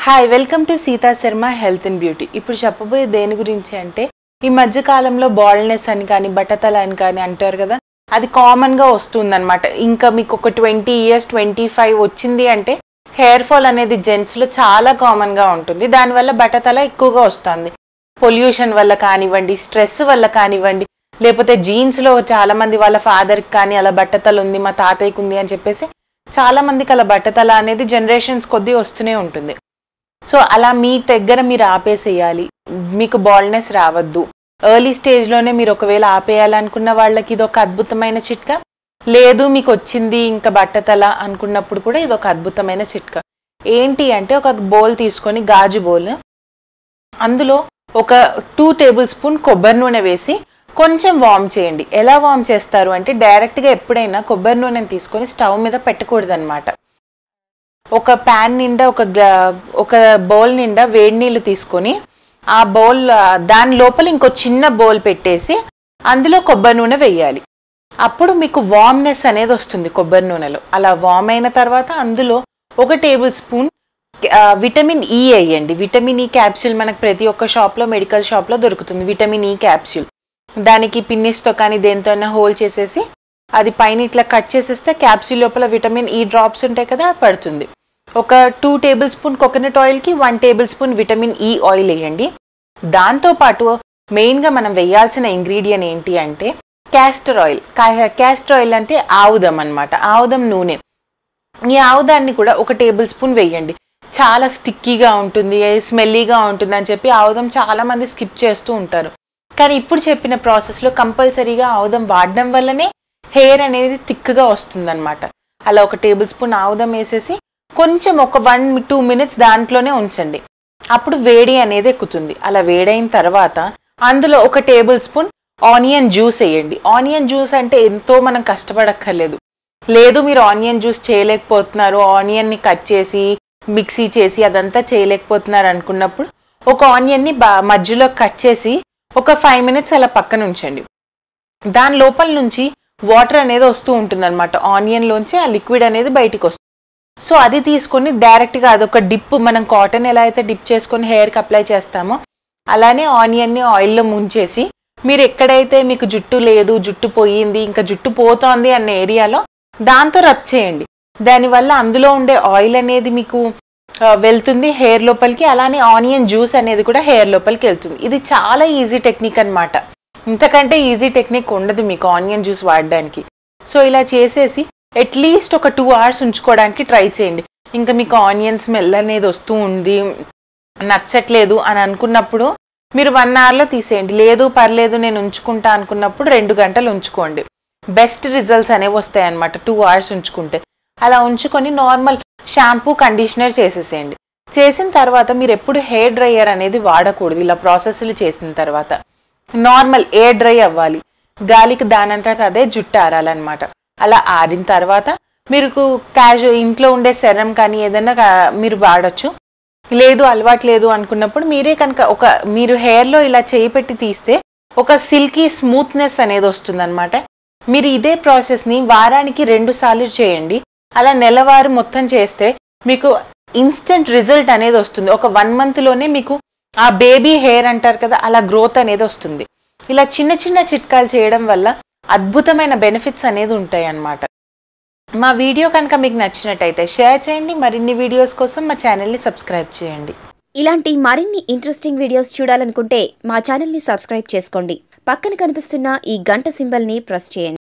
hi welcome to Sita Sharma health and beauty ఇప్పుడు చెప్పబోయే దేని గురించి అంటే ఈ మధ్య కాలంలో బాల్నెస్ అని కానీ బట్టతల అని కానీ అంటారు కదా అది కామన్గా వస్తుందన్నమాట ఇంకా మీకు ఒక ట్వంటీ ఇయర్స్ ట్వంటీ ఫైవ్ వచ్చింది అంటే హెయిర్ ఫాల్ అనేది జెంట్స్లో చాలా కామన్గా ఉంటుంది దానివల్ల బట్టతల ఎక్కువగా వస్తుంది పొల్యూషన్ వల్ల కానివ్వండి స్ట్రెస్ వల్ల కానివ్వండి లేకపోతే జీన్స్లో చాలా మంది వాళ్ళ ఫాదర్కి కానీ అలా బట్టతల ఉంది మా తాతయ్యకి ఉంది అని చెప్పేసి చాలా మందికి అలా బట్టతల అనేది జనరేషన్స్ కొద్దీ వస్తూనే ఉంటుంది సో అలా మీ దగ్గర మీరు ఆపేసేయాలి మీకు బాల్నెస్ రావద్దు ఎర్లీ స్టేజ్లోనే మీరు ఒకవేళ ఆపేయాలనుకున్న వాళ్ళకి ఇది ఒక అద్భుతమైన చిట్కా లేదు మీకు వచ్చింది ఇంకా బట్టతల అనుకున్నప్పుడు కూడా ఇది ఒక అద్భుతమైన చిట్కా ఏంటి అంటే ఒక బౌల్ తీసుకొని గాజు బౌల్ అందులో ఒక టూ టేబుల్ స్పూన్ కొబ్బరి నూనె వేసి కొంచెం వార్మ్ చేయండి ఎలా వార్మ్ చేస్తారు అంటే డైరెక్ట్గా ఎప్పుడైనా కొబ్బరి నూనెని తీసుకొని స్టవ్ మీద పెట్టకూడదు అనమాట ఒక ప్యాన్ నిండా ఒక గ్లా- ఒక బౌల్ నిండా వేడి నీళ్ళు తీసుకొని ఆ బౌల్ ఆ, దాని లోపల ఇంకో చిన్న బౌల్ పెట్టేసి అందులో కొబ్బరి నూనె వేయాలి అప్పుడు మీకు వార్మ్నెస్ అనేది వస్తుంది కొబ్బరి నూనెలో అలా వార్మ్ అయిన తర్వాత అందులో ఒక టేబుల్ స్పూన్ ఆ, విటమిన్ ఈ వేయండి విటమిన్ ఈ క్యాప్సూల్ మనకు ప్రతి ఒక్క షాప్లో మెడికల్ షాప్లో దొరుకుతుంది విటమిన్ ఈ క్యాప్సూల్ దానికి పిన్నిస్తో కానీ దేంతో అయినా హోల్ చేసేసి అది పైన ఇట్లా కట్ చేసేస్తే క్యాప్సూల్ లోపల విటమిన్ ఈ డ్రాప్స్ ఉంటాయి కదా అది పడుతుంది ఒక టూ టేబుల్ స్పూన్ కోకోనట్ ఆయిల్కి one tablespoon vitamin E oil వేయండి దాంతోపాటు మెయిన్గా మనం వేయాల్సిన ఇంగ్రీడియంట్ ఏంటి అంటే క్యాస్టర్ ఆయిల్ క్యాస్టర్ ఆయిల్ అంటే ఆవుదం అన్నమాట ఆవుదం నూనె ఈ ఆవుదాన్ని కూడా ఒక టేబుల్ స్పూన్ వేయండి చాలా స్టిక్కీగా ఉంటుంది స్మెల్లీగా ఉంటుంది అని చెప్పి ఆవుదం చాలా మంది స్కిప్ చేస్తూ ఉంటారు కానీ ఇప్పుడు చెప్పిన ప్రాసెస్లో కంపల్సరీగా ఆవుదం వాడడం వల్లనే హెయిర్ అనేది థిక్గా వస్తుందన్నమాట అలా ఒక టేబుల్ స్పూన్ ఆవుదం వేసేసి కొంచెం ఒక వన్ టూ మినిట్స్ దాంట్లోనే ఉంచండి అప్పుడు వేడి అనేది ఎక్కుతుంది అలా వేడైన తర్వాత అందులో ఒక టేబుల్ స్పూన్ ఆనియన్ జ్యూస్ వేయండి ఆనియన్ జ్యూస్ అంటే ఎంతో మనం కష్టపడక్కర్లేదు లేదు మీరు ఆనియన్ జ్యూస్ చేయలేకపోతున్నారు ఆనియన్ని కట్ చేసి మిక్సీ చేసి అదంతా చేయలేకపోతున్నారు అనుకున్నప్పుడు ఒక ఆనియన్ని బా మధ్యలో కట్ చేసి ఒక ఫైవ్ మినిట్స్ అలా పక్కన ఉంచండి దాని లోపల నుంచి వాటర్ అనేది వస్తూ ఉంటుంది అనమాట ఆనియన్లోంచి ఆ లిక్విడ్ అనేది బయటికి వస్తుంది సో అది తీసుకొని డైరెక్ట్గా అదొక డిప్ మనం కాటన్ ఎలా అయితే డిప్ చేసుకొని హెయిర్కి అప్లై చేస్తామో అలానే ఆనియన్ని ఆయిల్లో ముంచేసి మీరు ఎక్కడైతే మీకు జుట్టు లేదు జుట్టు పోయింది ఇంకా జుట్టు పోతోంది అన్న ఏరియాలో దాంతో రబ్ చేయండి దానివల్ల అందులో ఉండే ఆయిల్ అనేది మీకు ఆ, వెళ్తుంది హెయిర్ లోపలికి అలానే ఆనియన్ జ్యూస్ అనేది కూడా హెయిర్ లోపలికి వెళ్తుంది ఇది చాలా ఈజీ టెక్నిక్ అన్నమాట ఇంతకంటే ఈజీ టెక్నిక్ ఉండదు మీకు ఆనియన్ జ్యూస్ వాడడానికి సో ఇలా చేసేసి అట్లీస్ట్ ఒక టూ అవర్స్ ఉంచుకోవడానికి ట్రై చేయండి ఇంకా మీకు ఆనియన్ స్మెల్ అనేది వస్తూ ఉంది నచ్చట్లేదు అని అనుకున్నప్పుడు మీరు వన్ అవర్లో తీసేయండి లేదు పర్లేదు నేను ఉంచుకుంటా అనుకున్నప్పుడు రెండు గంటలు ఉంచుకోండి బెస్ట్ రిజల్ట్స్ అనేవి వస్తాయి అన్నమాట టూ అవర్స్ ఉంచుకుంటే అలా ఉంచుకొని నార్మల్ షాంపూ కండిషనర్ చేసేసేయండి చేసిన తర్వాత మీరు ఎప్పుడు హెయిర్ డ్రైయర్ అనేది వాడకూడదు ఇలా ప్రాసెస్లు చేసిన తర్వాత నార్మల్ ఎయిర్ డ్రై అవ్వాలి గాలికి దానంతా అదే జుట్టు ఆరాలన్నమాట అలా ఆరిన తర్వాత మీరు క్యాజు ఇంట్లో ఉండే సెరం కానీ ఏదైనా కా- మీరు వాడచ్చు లేదు అలవాటు లేదు అనుకున్నప్పుడు మీరే కనుక ఒక మీరు హెయిర్లో ఇలా చేయి పెట్టి తీస్తే ఒక సిల్కీ స్మూత్నెస్ అనేది వస్తుందన్నమాట మీరు ఇదే ప్రాసెస్ని వారానికి రెండు సార్లు చేయండి అలా నెలవారు మొత్తం చేస్తే మీకు ఇన్స్టెంట్ రిజల్ట్ అనేది వస్తుంది ఒక వన్ మంత్లోనే మీకు ఆ బేబీ హెయిర్ అంటారు కదా అలా గ్రోత్ అనేది వస్తుంది ఇలా చిన్న చిన్న చిట్కాలు చేయడం వల్ల అద్భుతమైన బెనిఫిట్స్ అనేది ఉంటాయి అన్నమాట మా వీడియో కనుక మీకు నచ్చినట్టయితే షేర్ చేయండి మరిన్ని వీడియోస్ కోసం మా ఛానల్ని సబ్స్క్రైబ్ చేయండి ఇలాంటి మరిన్ని ఇంట్రెస్టింగ్ వీడియోస్ చూడాలనుకుంటే మా ఛానల్ని సబ్స్క్రైబ్ చేసుకోండి పక్కన కనిపిస్తున్న ఈ గంట సింబల్ని ప్రెస్ చేయండి